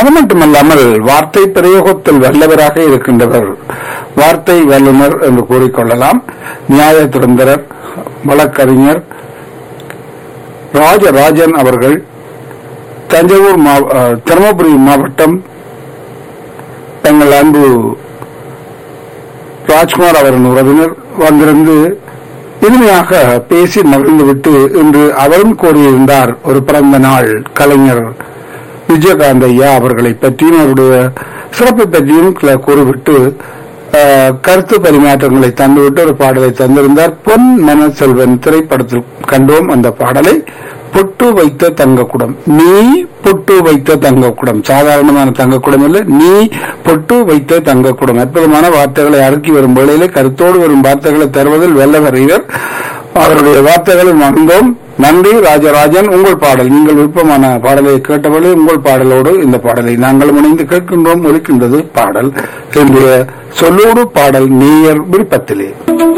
அது மட்டுமல்லாமல் வார்த்தை பிரயோகத்தில் வல்லவராக இருக்கின்றவர் வார்த்தை வல்லுனர் என்று கூறிக்கொள்ளலாம் நியாய துறந்தரர் வழக்கறிஞர் ராஜராஜன் அவர்கள் தஞ்சாவூர் மாவ- அஹ், தருமபுரி மாவட்டம் எங்கள் அன்பு ராஜ்குமார் அவரின் உறவினர் வந்திருந்து இனிமையாக பேசி மகிழ்ந்துவிட்டு இன்று அவரும் கூறியிருந்தார் ஒரு பிறந்த நாள் கலைஞர் விஜயகாந்த் ஐயா அவர்களை பற்றியும் அவருடைய சிறப்பை பற்றியும் சில கூறிவிட்டு அஹ், கருத்து பரிமாற்றங்களை தந்துவிட்டு ஒரு பாடலை தந்திருந்தார் பொன் மன செல்வன் திரைப்படத்தில் கண்டோம் அந்த பாடலை பொட்டு வைத்த தங்கக்குடம் நீ பொட்டு வைத்த தங்கக்குடம் சாதாரணமான தங்கக்குடம் இல்லை நீ பொட்டு வைத்த தங்கக்குடம் அற்புதமான வார்த்தைகளை அடக்கி வரும் வேளையிலே கருத்தோடு வரும் வார்த்தைகளை தருவதில் வெல்லவர் இவர் அவருடைய வார்த்தைகளை மறந்தோம் நன்றி ராஜராஜன் உங்கள் பாடல் நீங்கள் விருப்பமான பாடலை கேட்டவழி உங்கள் பாடலோடு இந்த பாடலை நாங்கள் இணைந்து கேட்கின்றோம் ஒலிக்கின்றது பாடல் என்னுடைய சொல்லோடு பாடல் நேயர் விருப்பத்திலே